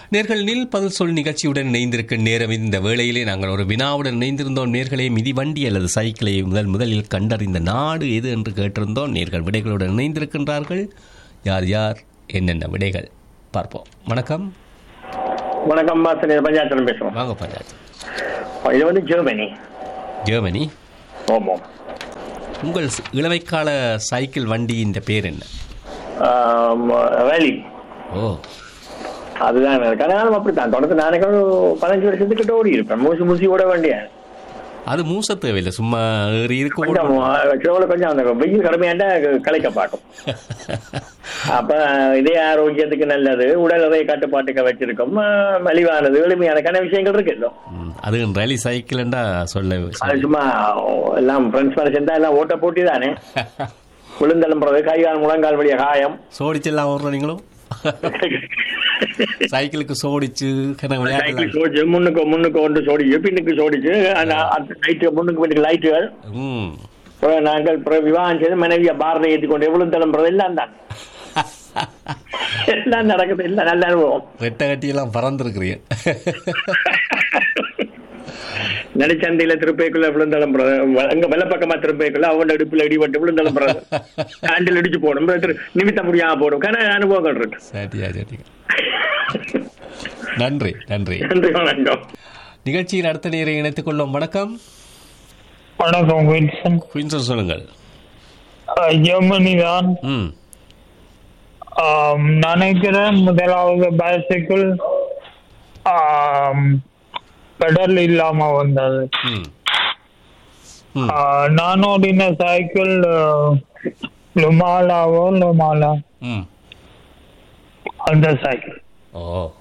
நேர்கள் நில் பதில் சொல் நிகழ்ச்சியுடன் இணைந்திருக்கும் நேரம் இந்த வேளையிலே நாங்கள் ஒரு வினாவுடன் இணைந்திருந்தோம் நேர்களே மிதிவண்டி அல்லது சைக்கிளை முதல் முதலில் கண்டறிந்த நாடு எது என்று கேட்டிருந்தோம் நேர்கள் விடைகளுடன் இணைந்திருக்கின்றார்கள் யார் யார் என்னென்ன விடைகள் பார்ப்போம் வணக்கம் வணக்கம் பாசன் பஞ்சாயத்து பேசுறோம் வாங்க பஞ்சாயத்து இது வந்து ஜெர்மனி ஜெர்மனி ஆமாம் உங்கள் ஸ்- இளமைக்கால சைக்கிள் வண்டியின் பேர் என்ன வேலி ஓ அதுதான் எனக்கு ஆனாலும் அப்படித்தான் தொடர்ந்து நானே ஒரு பதினஞ்சு வருஷத்துக்கிட்ட ஓடி இருப்பேன் மூசி மூசி ஓட வேண்டிய அது மூச தேவையில்லை சும்மா ஏறி இருக்க கொஞ்சம் சிலவில் கொஞ்சம் அந்த வெயில் கடுமையாண்டா கலைக்க பார்க்கும் அப்ப இதே ஆரோக்கியத்துக்கு நல்லது உடல் எடை கட்டுப்பாட்டுக்கு வச்சிருக்கோம் ஆஹ் மலிவானது எளிமையான கன விஷயங்கள் இருக்கு இன்னும். ம், அது ரேலி சைக்கிள்ண்டா சொல்ல அது சும்மா எல்லாம் ஃப்ரெண்ட்ஸ் மேல சேர்ந்தா எல்லாம் ஓட்ட போட்டி தானே விழுந்தெலும்புறது கை கால் முழங்கால் வழிய காயம் சோடிச்செல்லாம் ஓடுற நீங்களும் சைக்கிளுக்கு சோடிச்சு கிணறு சைக்கிள் விளையாடலாம் சோடிச்சு முன்னுக்கு முன்னுக்கு ஒன்று சோடிச்சு பின்னுக்கு சோடிச்சு லைட்டு முன்னுக்கு பின்னுக்கு லைட்டுகள் ம் அப்புறம் நாங்கள் அப்புறம் விவாகம் செய்து மனைவியை பார்ல ஏற்றி கொண்டு எவ்வளவு தலைமுறை எல்லாம் தான் எல்லாம் நடக்குது எல்லாம் நல்ல அனுபவம் ரெட்டை கட்டியெல்லாம் பறந்துருக்குறீங்க நடிச்சந்தையில திருப்பைக்குள்ள விழுந்தளம்புறது அங்க வெள்ள பக்கமா திருப்பைக்குள்ள அவன் அடுப்புல இடிபட்டு விழுந்தளம்புறது ஹேண்டில் இடிச்சு போடும் திரு- நிமித்த முடியாம போடும் கன அனுபவங்கள் இருக்கு சரியா சரிங்க நன்றி நன்றி நன்றி வணக்கம் நிகழ்ச்சியில் அடுத்த நேரை இணைத்துக் கொள்ளும் வணக்கம் வணக்கம் வில்சன் குயின்சன் சொல்லுங்கள் அஹ், ஜெர்மனி தான் ம் ஆம், நினைக்கிறேன் முதலாவது பைசைக்கிள் பெடல் இல்லாம வந்தது ம் ம் ஆஹ், நான் ஓடின சைக்கிள் அஹ், லுமாலாவோ லுமாலா ம் அந்த சைக்கிள் ஓ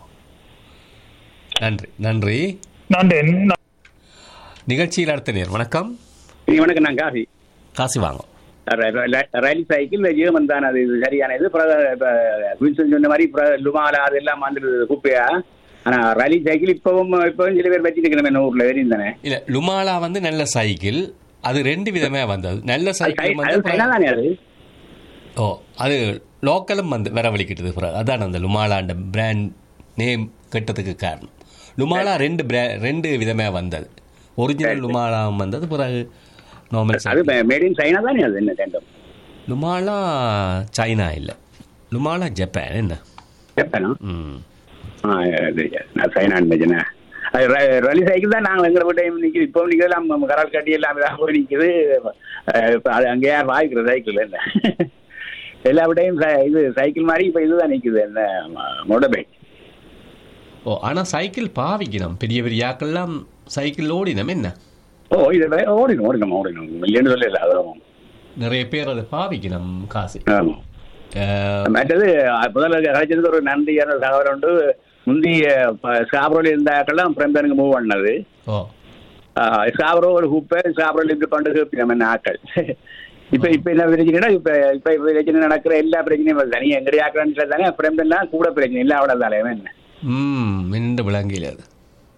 நன்றி நன்றி நன்றி ந- நிகழ்ச்சியில் அடுத்த நேர் வணக்கம் நீ வணக்கம் நான் காஃபி காசி வாங்கும் ரயிலி சைக்கிள் ஜீவன் தான் அது சரியான இது வில்சன் சொன்ன மாதிரி அப்புறம் லுமாலா அதெல்லாம் வந்துடுது குப்பையா ஆனா ரயிலி சைக்கிள் இப்பவும் இப்பவும் சில பேர் வச்சுருக்கிறேன் என்ன ஊர்ல வெறியும் தானே இல்ல லுமாலா வந்து நல்ல சைக்கிள் அது ரெண்டு விதமே வந்தது நல்ல அது சைக்கிள் சை- அது சைனா வந்து தானே அது ஓ அது லோக்கலும் வந்து வரவழிக்கிட்டது பிறகு அதான் அந்த லுமாலாண்ட பிராண்ட் நேம் கெட்டதுக்கு காரணம் லுமாலா ரெண்டு பிரா ரெண்டு விதமே வந்தது ஒரிஜினல் லுமாலா வந்தது பிறகு நார்மல் அது சைக்கிள் மேட் இன் சைனா தானே அது என்ன ரெண்டும் லுமாலா சைனா இல்லை லுமாலா ஜப்பான் என்ன ஜப்பானா ம் ஆ, அது நான் சைனான்னு நினைச்சேனே. அது ர- ரலி சைக்கிள் தான் நாங்கள் எங்களை விட்டு நிற்கிது இப்போ நிற்கிறது நம்ம கரால் கட்டி எல்லாம் இதாக போய் நிற்குது இப்போ அது அங்கே யார் வாங்கிக்கிற சைக்கிள் என்ன எல்லா விடையும் சை- இது சைக்கிள் மாதிரி இப்போ இதுதான் நிற்குது என்ன மோட்டர் பைக் ஓ ஆனால் சைக்கிள் பாவிக்கணும் பெரிய பெரிய ஆக்கெல்லாம் சைக்கிள் ஓடினம் என்ன ஓ இது வே- ஓடிடும் ஓடிடும் ஓடிடும் இல்லைன்னு சொல்லல அதுவும் நிறைய பேர் அதை பாவிக்கணும் காசு ஆமாம் அஹ், மற்றது முதல்ல கிடைச்சதுக்கு ஒரு நன்றியான தகவல் உண்டு முந்தி ஸ்காப்ரோல இருந்தாக்கெல்லாம் பிரம்பனுக்கு மூவ் பண்ணது ஓ ஸ்காப்ரோ ஒரு குப்பை ஸ்காப்ரோல இருந்து கொண்டு குப்பி நம்ம என்ன ஆக்கள் இப்ப இப்ப என்ன பிரச்சனைனா இப்ப இப்ப இப்ப பிரச்சனை நடக்கிற எல்லா பிரச்சனையும் வருது தனியாக எங்கடி ஆக்கிறான்னு தானே பிரம்பெல்லாம் கூட பிரச்சனை இல்லை அவ்வளோ தானே என்ன ம் மின்ன விளங்கில் அது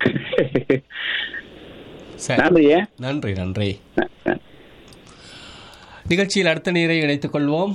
சரி நன்றியே நன்றி நன்றி நிகழ்ச்சியில் அடுத்த நீரை இணைத்துக் கொள்வோம்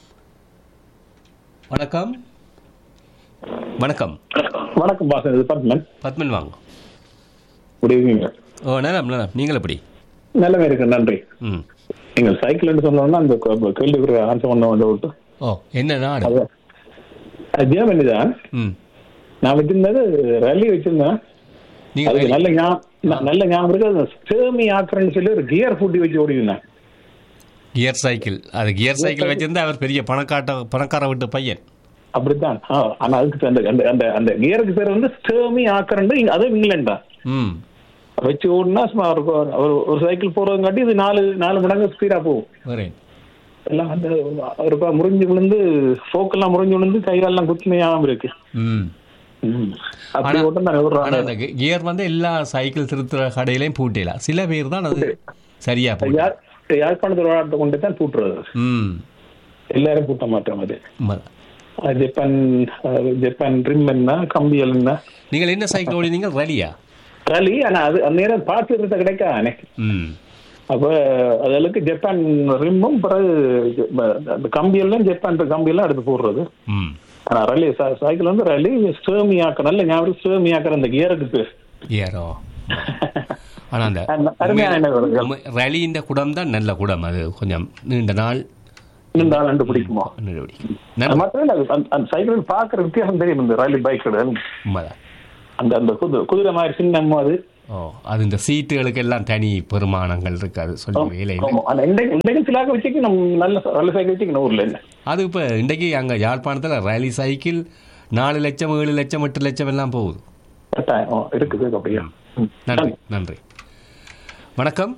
வணக்கம் வணக்கம் வணக்கம் பாசன் இது பத்மன் பத்மன் வாங்க குட் ஈவினிங் ஓ நலம் நலம் நீங்கள் எப்படி நல்லவே இருக்கு நன்றி ம் நீங்கள் சைக்கிள்னு சொன்னோம்னா அந்த கே- கேள்விக்கு ஆன்சர் பண்ண வந்து விட்டு ஓ என்ன நாடு அது அது ஜெர்மனி தான் ம் நான் வச்சிருந்தது ரல்லி வச்சிருந்தேன் நீங்கள் அதுக்கு நல்ல ஞாபகம் ந- நல்ல ஞாபகம் இருக்கு அது ஸ்டேமி ஆக்குறேன்னு சொல்லி ஒரு கியர் ஃபுட்டி வச்சு ஓடிருந்தேன் கியர் சைக்கிள் அது கியர் சைக்கிள் வச்சிருந்தா அவர் பெரிய பணக்காட்ட பணக்கார வீட்டு பையன் அப்படித்தான் ஆ, ஆனா அதுக்கு அந்த அந்த அந்த அந்த கியருக்கு பேர் வந்து ஸ்டேமி ஆக்குறேன் அதுவும் இங்கிலாந்து தான் ம் வச்சு ஓடினா சும்மா ஒரு ஒரு- ஒரு சைக்கிள் போறதுங்காட்டி இது நாலு நாலு மடங்கு ஸ்பீடா போகும் வரேன் எல்லாம் அந்த ஒரு ப- முறிஞ்சு விழுந்து ஃபோக்கெல்லாம் முறிஞ்சு விழுந்து கைகாலெல்லாம் குத்துமையாம இருக்கு ம் ம். அப்படி ஆனா- ஓட்டம் தான் ஒரு ஆனா அந்த கியர் வந்து எல்லா சைக்கிள் திருத்துற கடையிலையும் பூட்டிடலாம் சில பேர் தான் அது சரியா போட்டு யார் யாழ்ப்பாணத்தில் விளையாட்டு கொண்டு தான் பூட்டுறது ம் எல்லாரும் பூட்ட மாட்டோம் அது உண்மைதான். அது ஜப்பான் அது ஜப்பான் ரிம் என்ன கம்பியல் என்ன நீங்கள் என்ன சைக்கிள் ஓடினீங்க ரலியா களி ஆனா அது அந்த நேரம் பார்த்து இருந்த கிடைக்கானே ம் அப்ப அதற்கு ஜப்பான் ரிம்மும் பிறகு அந்த கம்பியெல்லாம் ஜப்பான் கம்பியெல்லாம் எடுத்து போடுறது ம் ஆனா ரலி சைக்கிள் வந்து ரலி ஸ்டேமி ஆக்க நல்ல ஞாபகம் ஸ்டேமி ஆக்கிற அந்த கியருக்கு பேர் ஏறோ ஆனா அந்த அந்த அருமையான நினைவுகள். ரலியின் குடம் தான் நல்ல குடம் அது கொஞ்சம் நீண்ட நாள் இந்த ஆள் ரெண்டு பிடிக்குமோ நடவடிக்கை அது நல்ல மட்டும் இல்ல அது அந்த- அந்த சைக்கிள் பாக்குற வித்தியாசம் தெரியும் இந்த ரலி பைக்கோட உண்மைதான் அந்த அந்த குதிரை குதிரை மாதிரி சின்ன அது ஓ அது இந்த சீட்டுகளுக்கு எல்லாம் தனி பெருமானங்கள் இருக்கு அது சொல்லி வேலையில் ஆமா. அந்த இன்றைக்கு இன்றைக்கு சிலாக வச்சுக்கு நம்ம நல்ல ரலி சைக்கிள் வச்சுக்கணும் ஊர்ல என்ன அது இப்போ இன்றைக்கு அங்கே யாழ்ப்பாணத்தில் ரேலி சைக்கிள் நாலு லட்சம் ஏழு லட்சம் எட்டு லட்சம் எல்லாம் போகுது கட்டாயம் ஆ, இருக்குது இருக்கு அப்படியா ம். நன்றி நன்றி வணக்கம்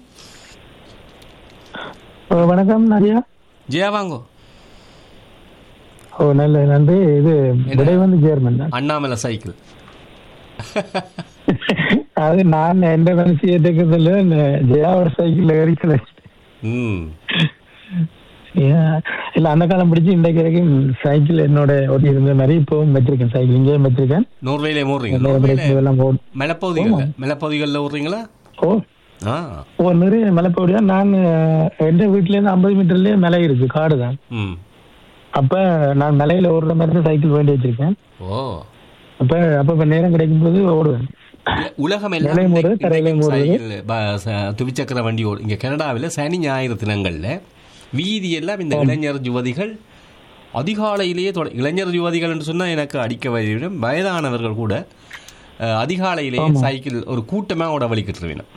ஓ, வணக்கம் நரியா ஜெயா வாங்கோ ஓ நல்ல நன்றி இது விடை வந்து சேர்மன் தான் அண்ணாமலை சைக்கிள் அது நான் எந்த விஷயத்துக்குதுல ஜெயாவோட சைக்கிள் ஏறிக்கல ம் இல்ல அந்த காலம் பிடிச்சி இன்றைக்கு வரைக்கும் சைக்கிள் என்னோட ஓட்டி இருந்த மாதிரி இப்பவும் வச்சிருக்கேன் சைக்கிள் இங்கேயும் வச்சிருக்கேன் நோர்வேலே ஓடுறீங்க நிறைய நோர்வேல பிரச்சனை எல்லாம் போடும் மலைப்பகுதிகளில் மலைப்பகுதிகளில் ஓடுறீங்களா ஓ ஆ ஓ நிறைய மலைப்பகுதியா நான் அஹ், எந்த வீட்டுல இருந்து ஐம்பது மீட்டர்லயே மலை இருக்கு காடு தான் ம் அப்ப நான் மலையில ஓடுற மாதிரி தான் சைக்கிள் வேண்டி வச்சிருக்கேன் ஓ அப்ப அப்ப இப்ப நேரம் கிடைக்கும் போது ஓடுவேன் உல- உலகம் எல்லாம் நிலையும் ஓடுது, இன்றைக்கு- தரையிலையும் இன்றைக்கு ஓடுது. சைக்கிள் ப- ச- துவிச்சக்கர வண்டி ஓடும் இங்கே கனடாவில் சனி ஞாயிறு தினங்களில் வீதி எல்லாம் இந்த இளைஞர் யுவதிகள் அதிகாலையிலேயே தொட இளைஞர் யுவதிகள் என்று சொன்னால் எனக்கு அடிக்க வரும் வயதானவர்கள் கூட அஹ், அதிகாலையிலேயே சைக்கிள் ஒரு கூட்டமாக ஓட வலிக்கிட்டு வேணும்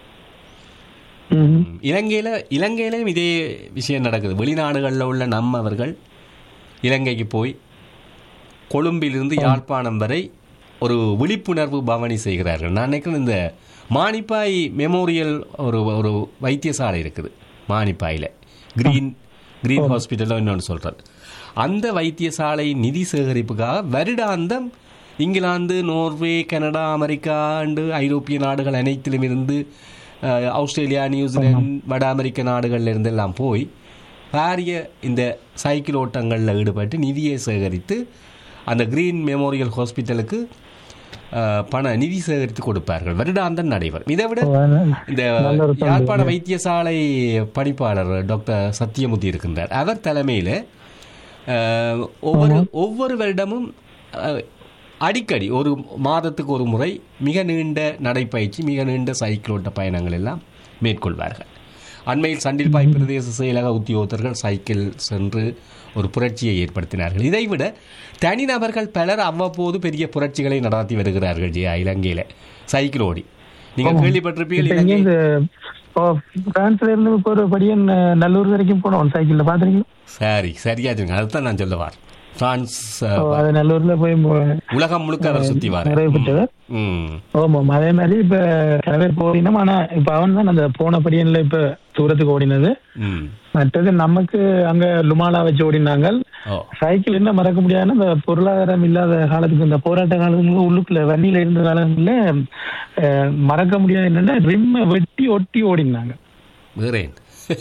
ம். இலங்கையில் இலங்கையிலையும் இதே விஷயம் நடக்குது வெளிநாடுகளில் உள்ள நம்மவர்கள் இலங்கைக்கு போய் கொழும்பிலிருந்து யாழ்ப்பாணம் வரை ஒரு விழிப்புணர்வு பவனி செய்கிறார்கள் நான் நினைக்கிறேன் இந்த மானிப்பாய் மெமோரியல் ஒரு ஒரு வைத்தியசாலை இருக்குது மானிப்பாயில் கிரீன் கிரீன் ஹாஸ்பிட்டலோ இன்னொன்று சொல்கிறது அந்த வைத்தியசாலை நிதி சேகரிப்புக்காக வருடாந்தம் இங்கிலாந்து நோர்வே கனடா அமெரிக்கா அண்டு ஐரோப்பிய நாடுகள் அனைத்திலும் இருந்து அஹ், ஆஸ்திரேலியா நியூசிலாந்து வட அமெரிக்க நாடுகள்ல இருந்து எல்லாம் போய் பாரிய இந்த சைக்கிள் ஓட்டங்களில் ஈடுபட்டு நிதியை சேகரித்து அந்த கிரீன் மெமோரியல் ஹாஸ்பிட்டலுக்கு அஹ், பண நிதி சேகரித்து கொடுப்பார்கள் வருடாந்தம் நடைபெறும் இதை விட இந்த நல்ல ஒரு சம்பவம். யாழ்ப்பாண வைத்தியசாலை பணிப்பாளர் டாக்டர் சத்தியமூர்த்தி இருக்கின்றார் அவர் தலைமையில் ஒவ்வொரு ஒவ்வொரு வருடமும் அஹ், அடிக்கடி ஒரு மாதத்துக்கு ஒரு முறை மிக நீண்ட நடைப்பயிற்சி மிக நீண்ட சைக்கிள் ஓட்ட பயணங்கள் எல்லாம் மேற்கொள்வார்கள் அண்மையில் சண்டில்பாய் பிரதேச செயலக உத்தியோகத்தர்கள் சைக்கிள் சென்று ஒரு புரட்சியை ஏற்படுத்தினார்கள் இதைவிட தனிநபர்கள் பலர் அவ்வப்போது பெரிய புரட்சிகளை நடத்தி வருகிறார்கள் ஜெயா இலங்கையில சைக்கிள் ஓடி நீங்க கேள்விப்பட்டிருப்பீர்கள் இப்ப இங்க இலங்கை இந்த ஓ, பிரான்ஸ்ல இருந்து இப்போ ஒரு படியன் அஹ், நல்லூர் வரைக்கும் போனோம் சைக்கிள்ல பாத்துறீங்க சரி சரியா சொல்லுங்க அதுதான் நான் சொல்ல வார் பிரான்ஸ் அஹ், அது நல்லூர்ல போய் மு- உலகம் முழுக்க அவர் சுத்தி வார் நிறைவு பெற்றவர் ம் ஆமாம் அதே மாதிரி இப்ப சில பேர் போடினோம் ஆனா இப்ப அவன் தான் அந்த போன படியன்ல இப்ப தூரத்துக்கு ஓடினது ம் மற்றது நமக்கு அங்க லுமாலா வச்சு ஓடினாங்க ஓ சைக்கிள் என்ன மறக்க முடியாதுன்னா இந்த பொருளாதாரம் இல்லாத காலத்துக்கு இந்த போராட்ட காலத்துக்கு உள்ளுக்குள்ள வண்டியில இருந்த காலங்கள்ல அஹ், மறக்க முடியாது என்னன்னா ரிம்ம வெட்டி ஒட்டி ஓடினாங்க வேறேன்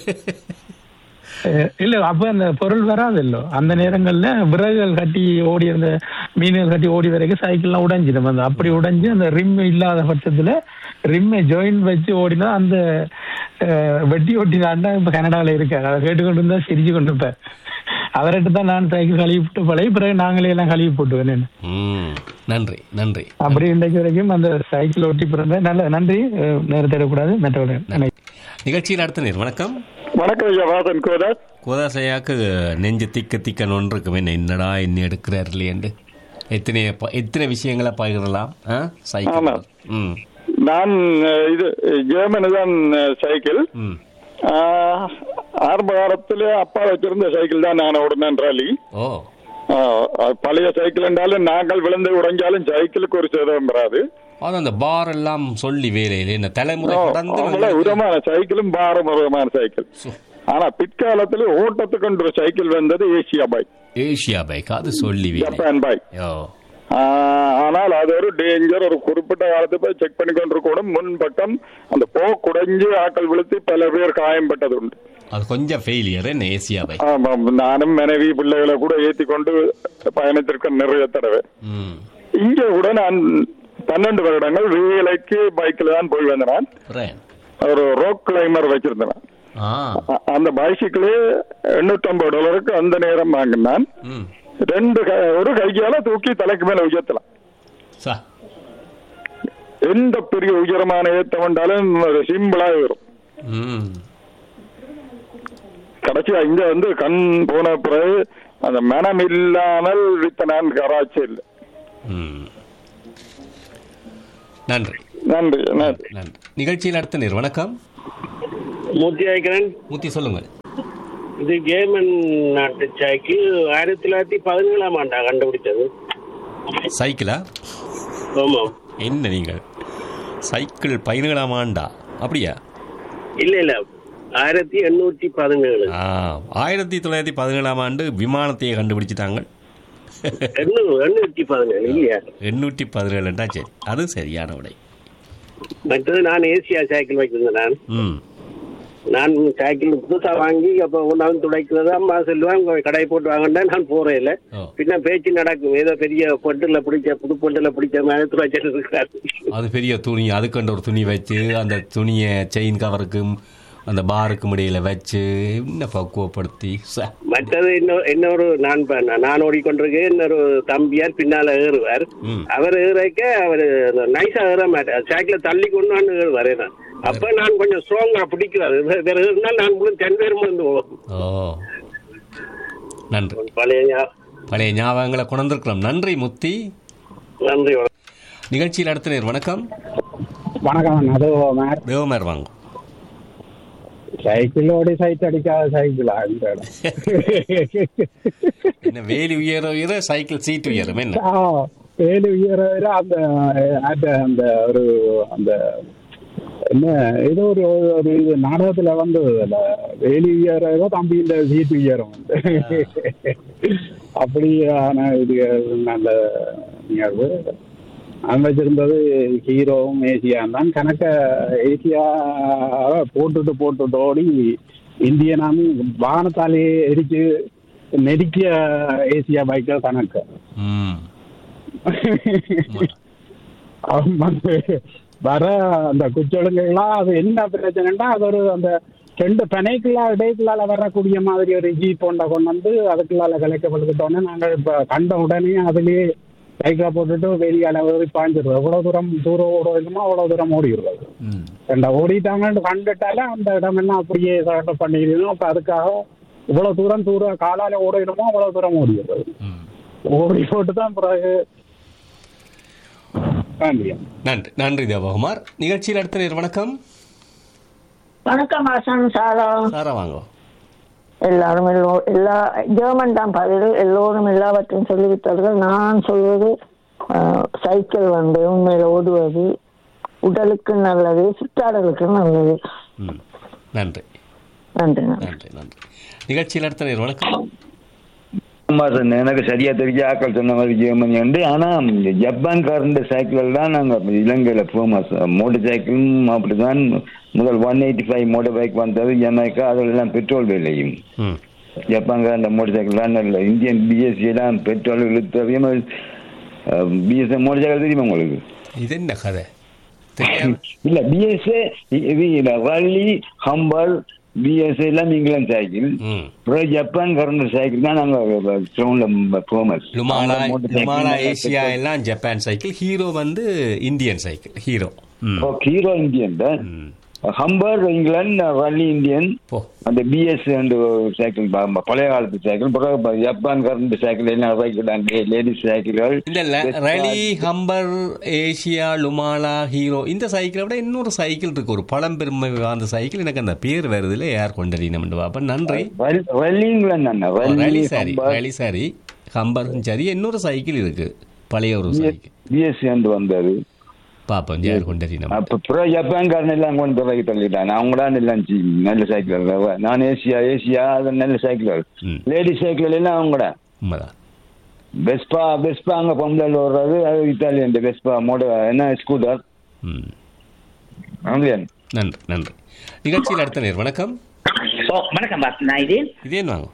அஹ், இல்ல அப்ப அந்த பொருள் வராது இல்லோ அந்த நேரங்கள்ல விறகுகள் கட்டி ஓடி அந்த மீன்கள் கட்டி ஓடி வரைக்கும் சைக்கிள்லாம் உடைஞ்சிடும் அந்த அப்படி உடைஞ்சு அந்த ரிம் இல்லாத பட்சத்துல ரிம்மை ஜாயின் வச்சு ஓடினா அந்த அஹ், வெட்டி ஒட்டினாண்டா இப்ப கனடால இருக்காரு அதை கேட்டுக்கொண்டு இருந்தா சிரிச்சு கொண்டு இருப்பேன் அவர்கிட்ட தான் நான் சைக்கிள் கழுவி போட்டு பழகி பிறகு நாங்களே எல்லாம் கழுவி போட்டுவேன் நான். ம் நன்றி நன்றி அப்படி இன்றைக்கு வரைக்கும் அந்த சைக்கிள் ஒட்டி பிறந்த நல்ல நன்றி அஹ், நேரத்தை எடுக்கக்கூடாது மற்றவர்கள் நிகழ்ச்சி நடத்தினீர் வணக்கம் வணக்கம் ஐயா வாசன் கோதாஸ் கோதாசையாக்கு நெஞ்சு திக்க திக்க நொன்று இருக்கும் என்ன என்னடா என்ன எடுக்கிறார் இல்லையண்டு எத்தனை ப- எத்தனை விஷயங்களை பகிரலாம் ஆ சைக்கிள் ஆமா. ம் நான் அஹ், இது ஜெர்மனி தான் அஹ், சைக்கிள் ம் ஆஹ், ஆரம்ப காலத்துல அப்பா வச்சிருந்த சைக்கிள் தான் நான் ஓடுனேன் ராலி ஓ ஆஹ், அது பழைய சைக்கிள் என்றாலும் நாங்கள் விழுந்து உடைஞ்சாலும் சைக்கிளுக்கு ஒரு சேதம் வராது அது அந்த பார் எல்லாம் சொல்லி வேலையில இந்த தலைமுறை கடந்து அவ்வளவு வந்து- உரமான சைக்கிளும் பாரம்பரியமான சைக்கிள் சு. ஆனா பிற்காலத்துல ஓட்டத்துக்கு ஒரு சைக்கிள் வந்தது ஏசியா பைக் ஏசியா பைக் அது சொல்லி வேலை ஜப்பான் பைக் ஓ ஆஹ் ஆனால் அது ஒரு டேஞ்சர் ஒரு குறிப்பிட்ட காலத்து போய் செக் பண்ணி கொண்டிருக்கணும் முன் பக்கம் அந்த போ குடைஞ்சு ஆக்கள் விழுத்து பல பேர் காயம்பட்டது உண்டு அது கொஞ்சம் ஃபெயிலியர் என்ன ஏசியா பைக் ஆமாம் நானும் மனைவி பிள்ளைகளை கூட ஏத்தி கொண்டு பயணித்திருக்கேன் நிறைய தடவை ம் இங்க கூட நான் பன்னெண்டு வருடங்கள் வேலைக்கு பைக்ல தான் போய் வந்தேன் நான். ரேன் ஒரு ரோக் கிளைமர் வச்சிருந்தேன் நான். ஆ அ- அந்த பைசிக்கிளே எண்ணூற்றம்பது டாலருக்கு அந்த நேரம் வாங்கினான் ம் ரெண்டு கை ஒரு கையால தூக்கி தலைக்கு மேல உயர்த்தலாம் சா எந்த பெரிய உயரமான ஏத்தம் வந்தாலும் சிம்பிளா வரும் ம் கடைசியா இங்க வந்து கண் போன பிறகு அந்த மனம் இல்லாமல் வித்த நான் கராச்சி இல்லை ம் நன்றி நன்றி நன்றி நன்றி நிகழ்ச்சியில் அடுத்த நேர் வணக்கம் மூர்த்தி ஆய்க்கிறேன் மூர்த்தி சொல்லுங்கள் இது கேமன் நாட்டு சைக்கிள் ஆயிரத்தி தொள்ளாயிரத்தி பதினேழாம் ஆண்டா கண்டுபிடிச்சது சைக்கிளா ஆமாம் என்ன நீங்கள் சைக்கிள் பதினேழாம் ஆண்டா அப்படியா இல்ல இல்ல ஆயிரத்தி எண்ணூற்றி பதினேழு ஆ ஆயிரத்தி தொள்ளாயிரத்தி பதினேழாம் ஆண்டு விமானத்தையே கண்டுபிடிச்சிட்டாங்க எண்ணூறு எண்ணூற்றி பதினேழு இல்லையா எண்ணூற்றி பதினேழுண்டா சரி அது சரியான விடை மற்றது நான் ஏசியா சைக்கிள் வைக்கிறேன் நான் ம் நான் சைக்கிள் புதுசா வாங்கி அப்ப ஒன்றாவது துடைக்கிறது அம்மா சொல்லுவாங்க கடை போட்டு வாங்கினா நான் போறேன் இல்ல ஓ. பின்ன பேச்சு நடக்கும் ஏதோ பெரிய பொட்டுல பிடிச்ச புது பொட்டுல பிடிச்ச மாதிரி துடைச்சிட்டு இருக்காரு அது பெரிய துணி அதுக்கண்டு ஒரு துணி வச்சு அந்த துணியை செயின் கவருக்கும் அந்த பாருக்கும் இடையில வச்சு என்ன பக்குவப்படுத்தி ச. மற்றது இன்னொரு இன்னொரு நான் ப- நான் ஓடிக்கொண்டிருக்கேன் இன்னொரு தம்பியார் பின்னால ஏறுவார் ம். அவர் ஏறக்க அவர் நைஸா ஏற மாட்டார் சைக்கிள தள்ளி கொண்டு வந்து ஏறுவார் நான் அப்ப நான் கொஞ்சம் ஸ்ட்ராங்கா பிடிக்கிறாரு வே- வேற இருந்தால் நான் கூட தென் பேரும் வந்து போவோம் ஓ நன்றி பழைய ஞா- பழைய ஞாபகங்களை கொண்டிருக்கலாம் நன்றி முத்தி நன்றி வணக்கம். நிகழ்ச்சியில் அடுத்த நேர் வணக்கம் வணக்கம் அது மேர் தேவமேர் வாங்க சைக்கிள் ஓடி சைட் அடிக்காத சைக்கிளா இந்த இடம். என்ன வேலி உயர உயர சைக்கிள் சீட் உயரும் என்ன ஆ, வேலு உயர உயர அந்த அந்த அந்த ஒரு அந்த என்ன ஏதோ ஒரு ஒரு இது நாடகத்துல வந்து வேலி உயர உயர தம்பி இந்த சீட் உயரும் அப்படியான இது நல்ல நிகழ்வு நான் வச்சிருந்தது ஹீரோவும் ஏசியான் தான் கணக்க ஏசியா போட்டுட்டு போட்டுட்டு ஓடி இந்தியனாமும் வாகனத்தாலே எரிச்சு நெருக்கிய ஏசியா பைக்கில் கணக்கு ம் அவன் வந்து வர அந்த குச்சொழுங்குகளாம் அது என்ன பிரச்சனைன்னா அது ஒரு அந்த ரெண்டு பனைக்குள்ளா இடைக்குள்ளால வரக்கூடிய மாதிரி ஒரு ஜீப் ஒன்றை கொண்டு வந்து அதுக்குள்ளால கலைக்கப்பட்டுக்கிட்டோன்னே நாங்கள் இப்போ கண்ட உடனே அதுலயே சைக்கிளை போட்டுட்டு வெளியால ஏறி பாய்ஞ்சிருவோம் எவ்வளவு தூரம் தூரம் ஓடுவோமோ அவ்வளவு தூரம் ஓடிடுறது ம் ரெண்டா ஓடிட்டாங்கன்னு கண்டுட்டாலே அந்த இடமெல்லாம் அப்படியே சட்டை பண்ணிக்கணும் அப்ப அதுக்காக இவ்வளவு தூரம் தூரம் காலால ஓடிடுமோ அவ்வளவு தூரம் ஓடிடுறது ம் ஓடி போட்டு தான் பிறகு நன்றி நன்றி நன்றி தேவகுமார் நிகழ்ச்சியில் அடுத்த நேர் வணக்கம் வணக்கம் வாசன் சாரா சாரா வாங்க எல்லாரும் எல்லோ எல்லா ஜெர்மன் தான் பதில் எல்லோரும் எல்லாவற்றையும் சொல்லிவிட்டார்கள் நான் சொல்வது அஹ், சைக்கிள் வந்து உண்மையில் ஓடுவது உடலுக்கு நல்லது சுற்றாடலுக்கு நல்லது ம் நன்றி நன்றி நன்றி நன்றி நன்றி நிகழ்ச்சியில் அடுத்த நேர் வணக்கம் ஆமா சார் எனக்கு சரியா தெரிஞ்ச ஆக்கள் சொன்ன மாதிரி ஜெர்மனி உண்டு ஆனா ஜப்பான்காரண்ட சைக்கிள் தான் நாங்க இலங்கையில ஃபேமஸ் மோட்டர் சைக்கிளும் அப்படிதான் முதல் one eighty five motor bike வந்தது ஜமைக்கா அதெல்லாம் பெட்ரோல் விலையும் ம் ஜப்பான்காரண்ட மோட்டர் சைக்கிள் தான் நல்ல இந்தியன் பிஎஸ்சி எல்லாம் பெட்ரோல் இழுத்தவையும் பிஎஸ்சி மோட்டர் சைக்கிள் தெரியுமா உங்களுக்கு இது என்ன கதை தெரியாம இல்ல பிஎஸ்ஏ இது ரல்லி ஹம்பர் பிஎஸ்ஏ எல்லாம் இங்கிலாந்து சைக்கிள் ம் அப்புறம் ஜப்பான் கரண்ட் சைக்கிள் தான் நாங்க கிரவுண்ட்ல ஃபேமஸ் லுமாலா லுமாலா ஏசியா எல்லாம் ஜப்பான் சைக்கிள் ஹீரோ வந்து இந்தியன் சைக்கிள் ஹீரோ ம் ஹீரோ இந்தியன் தான் ம் ஹம்பர் இங்கிலாந்து ரல்லி இந்தியன் போ அந்த பிஎஸ் சைக்கிள் ப- பழைய காலத்து சைக்கிள் பிறகு ஜப்பான் கரண்ட் சைக்கிள் என்ன சைக்கிள் லேடிஸ் சைக்கிள்கள் இந்த ல- ரலி ஹம்பர் ஏசியா லுமாலா ஹீரோ இந்த சைக்கிளை விட இன்னொரு சைக்கிள் இருக்கு ஒரு பழம்பெருமை அந்த சைக்கிள் எனக்கு அந்த பேர் வருது இல்லை யார் கொண்டறினோம் அப்ப நன்றி ரல்லி இங்கிலாந்து அண்ணா ரலி ரல்லி சாரி ரலி சாரி ஹம்பரும் சரி இன்னொரு சைக்கிள் இருக்கு பழைய ஒரு சைக்கிள் பிஎஸ் வந்தது பாப்போம் யார் கொண்டறினோம் அப்ப பிறகு ஜப்பான் காரன் எல்லாம் கொண்டு பிறகு தள்ளிட்டாங்க அவங்க தான் எல்லாம் சி- நல்ல சைக்கிள் நான் ஏசியா ஏசியா அது நல்ல சைக்கிள் ம் லேடிஸ் சைக்கிள் எல்லாம் அவங்க தான் உண்மைதான் வெஸ்பா வெஸ்பா அங்க பொம்பளை ஓடுறது அது இத்தாலியன் வெஸ்பா மோட என்ன ஸ்கூட்டர் ம் ஆம்பியன் நன்றி நன்றி நிகழ்ச்சியில் அடுத்த நேர் வணக்கம் ஓ வணக்கம் பாஸ் நான் இது இதே வாங்க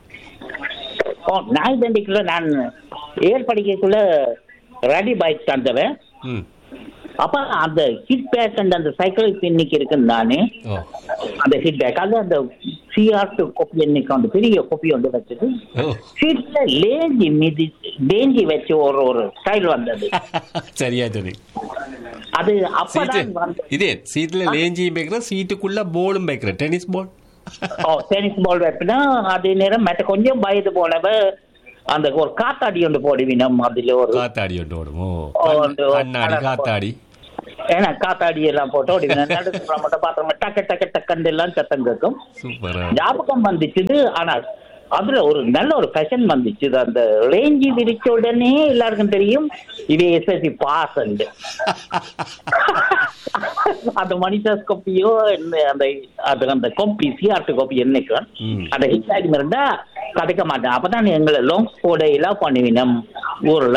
ஓ நான் தண்டிக்குள்ள நான் ஏர் படிக்கக்குள்ள ரடி பைக் தந்தவன் ம் அப்ப அந்த ஹிட் பேக் அந்த சைக்கிள் இப்ப இன்னைக்கு இருக்குன்னு தானே ஓ அந்த ஹிட் பேக் அது அந்த சிஆர் கோப்பி இன்னைக்கு அந்த பெரிய கோப்பி வந்து வச்சது ஓ சீட்ல லேஞ்சி மிதி லேஞ்சி வச்சு ஒரு ஒரு ஸ்டைல் வந்தது சரியா சொன்னீங்க அது சீட்டு அப்பதான் வந்து இதே சீட்ல லேஞ்சியும் வைக்கிற சீட்டுக்குள்ள போலும் வைக்கிற டென்னிஸ் பால் ஓ டென்னிஸ் பால் வைப்பினா அதே நேரம் மற்ற கொஞ்சம் வயது போனவ அந்த ஒரு காத்தாடி ஒன்று போடுவினம் அதுல ஒரு காத்தாடி ஒன்று ஓடும் ஓ ஓ, அந்த கண்ணாடி காத்தாடி ஏன்னா காத்தாடி எல்லாம் போட்டு ஓடுவினம் நடுப்புற மட்டும் பார்த்தோம் டக்கு டக்கு டக்குன்னு எல்லாம் சத்தம் கேட்கும் சூப்பர் ஞாபகம் வந்துச்சுது ஆனா அதுல ஒரு நல்ல ஒரு ஃபேஷன் வந்துச்சு அந்த ரேஞ்சி விரிச்ச உடனே எல்லாருக்கும் தெரியும் இது எஸ்எஸ்சி பாஸ் அந்த மணிஷாஸ் கோப்பியோ என்ன அந்த அது அந்த கோப்பி சிஆர்டி கோப்பி என்னைக்கு அந்த ஹிட் ஆகி இருந்தா கிடைக்க மாட்டேன் அப்பதான் எங்களை லாங் போட எல்லாம் பண்ணுவீங்க நம்ம ஊர்ல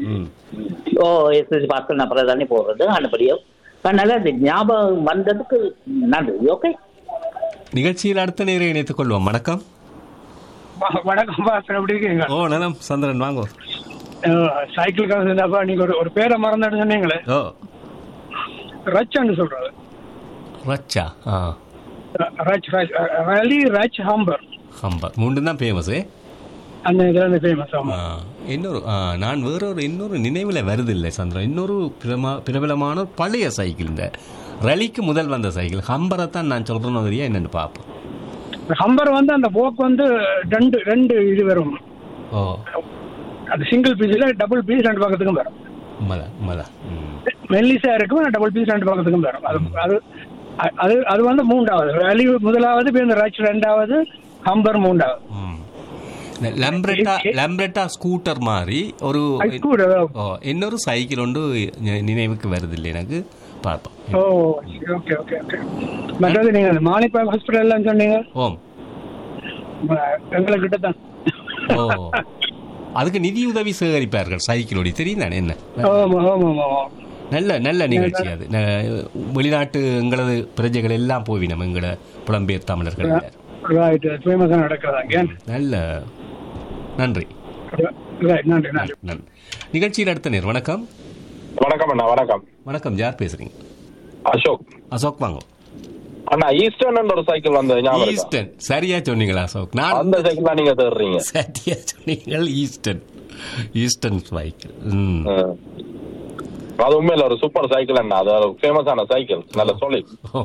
ஓ எஸ்எஸ்சி பாஸ் அப்புறம் தானே போடுறது அனுப்படியோ அதனால அந்த ஞாபகம் வந்ததுக்கு நன்றி ஓகே நிகழ்ச்சியில் அடுத்த நேரம் இணைத்துக் கொள்வோம் வணக்கம் வணக்கம் பாஸ்கர் எப்படி இருக்கீங்க ஓ நலம் சந்திரன் வாங்கோ சைக்கிளுக்காக இருந்தாப்பா நீங்க ஒரு ஒரு பேரை மறந்துட்டு சொன்னீங்களே ஓ ரச்சான்னு சொல்றாரு ரச்சா ஆ ரச் ரச் ரலி ரச் ஹம்பர் ஹம்பர் மூன்று தான் ஃபேமஸு அந்த இதுல இருந்து ஃபேமஸ் ஆமா இன்னொரு ஆ, நான் வேறொரு இன்னொரு நினைவில் வருது இல்லை சந்திரன் இன்னொரு பிரமா பிரபலமான பழைய சைக்கிள் இந்த ரலிக்கு முதல் வந்த சைக்கிள் ஹம்பரை தான் நான் சொல்கிறேன்னு தெரியா என்னென்னு பார்ப்போம் ஹம்பர் வந்து அந்த போக் வந்து ரெண்டு ரெண்டு இது வரும் ஓ அது சிங்கிள் பீஸ்ல டபுள் பீஸ் ரெண்டு பக்கத்துக்கும் வரும் உண்மைதான் உண்மைதான் மெல்லிசா இருக்கும் டபுள் பீஸ் ரெண்டு பக்கத்துக்கும் வரும் அது அது அது அது வந்து மூன்றாவது ரலி முதலாவது இப்ப இந்த ரச் ரெண்டாவது ஹம்பர் மூன்றாவது இந்த லம்ப்ரெட்டா லம்ப்ரெட்டா ஸ்கூட்டர் மாதிரி ஒரு scooter, ஓ இன்னொரு சைக்கிள் ஒன்று நி- நினைவுக்கு வருது இல்லை எனக்கு பார்ப்போம் ஓ ஓகே ஓகே ஓகே மற்றது நீங்க அந்த மாணிப்பா ஹாஸ்பிட்டல் சொன்னீங்க ஓம் எங்களை கிட்ட தான் ஓ அதுக்கு நிதி உதவி சேகரிப்பார்கள் சைக்கிளோடி தெரியும் தானே என்ன ஆமா ஆமா ஆமா நல்ல நல்ல நிகழ்ச்சி அது ந- வெளிநாட்டு எங்களது பிரஜைகள் எல்லாம் போவி நம்ம எங்களோட புலம்பெயர் தமிழர்கள் ரைட் ஃபேமஸா நடக்கிறதாங்க நல்ல நன்றி ரைட் நன்றி நன்றி நன்றி நிகழ்ச்சியில் அடுத்த நேர் வணக்கம் வணக்கம் அண்ணா வணக்கம் வணக்கம் யார் பேசுறீங்க அசோக் அசோக் வாங்க அண்ணா ஈஸ்டர்ன் ஒரு சைக்கிள் வந்தது ஞாபகம் இருக்கா? ஈஸ்டர்ன் சரியா சொன்னீங்களா அசோக் நான் அந்த சைக்கிள் தான் நீங்க தேடுறீங்க சரியா சொன்னீங்கள் ஈஸ்டர்ன் ஈஸ்டர்ன் சைக்கிள் ம் அது உண்மையில ஒரு சூப்பர் சைக்கிள் அண்ணா அது ஒரு ஃபேமஸான சைக்கிள் நல்ல சொல்லி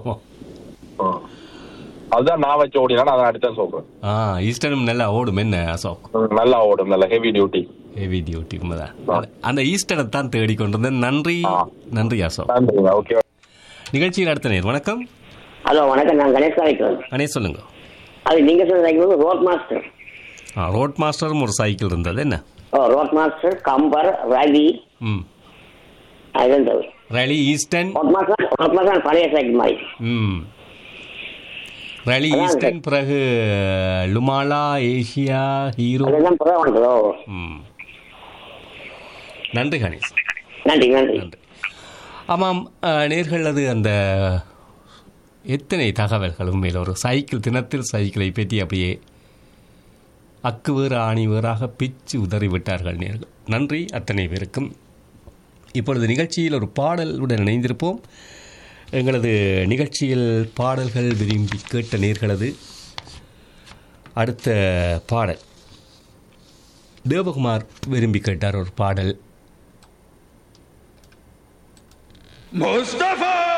அதுதான் நான் வச்சு ஓடினா நான் அடுத்த சொல்றேன் ஆ ஈஸ்டர்னும் நல்லா ஓடும் என்ன அசோக் நல்லா ஓடும் நல்ல ஹெவி டியூட்டி ஹெவி டியூட்டி உண்மைதான் அந்த- அந்த ஈஸ்டரை தான் தேடிக்கொண்டிருந்தேன் நன்றி நன்றி அசோக் ஓகே நிகழ்ச்சியில் அடுத்த நேர் வணக்கம் ஹலோ வணக்கம் நான் கணேஷ் காய்க்கிறேன் அனே சொல்லுங்க அது நீங்க சொன்ன சைக்கிள் வந்து ரோட் மாஸ்டர் ஆ ரோட் மாஸ்டரும் ஒரு சைக்கிள் இருந்தது என்ன ஓ ரோட் மாஸ்டர் கம்பர் ரவி ம் அது இருந்தது Raleigh eastern road master road master பழைய சைக்கிள் மாதிரி ம் ரலி அதான் ஈஸ்டர்ன் பிறகு லுமாலா ஏஷியா ஹீரோ அதெல்லாம் புறம் வந்ததோ ம் நன்றி கணேஷ் நன்றி நன்றி ஆமாம் அஹ், நேர்கள் அது அந்த எத்தனை தகவல்கள் உண்மையில் ஒரு சைக்கிள் தினத்தில் சைக்கிளை பற்றி அப்படியே அக்கு வேறு ஆணி வேறாக பிச்சு உதறி விட்டார்கள் நேர்கள் நன்றி அத்தனை பேருக்கும் இப்பொழுது நிகழ்ச்சியில் ஒரு பாடலுடன் இணைந்திருப்போம் எங்களது நிகழ்ச்சியில் பாடல்கள் விரும்பி கேட்ட நேர்களது அடுத்த பாடல் தேவகுமார் விரும்பி கேட்டார் ஒரு பாடல் Mustafa!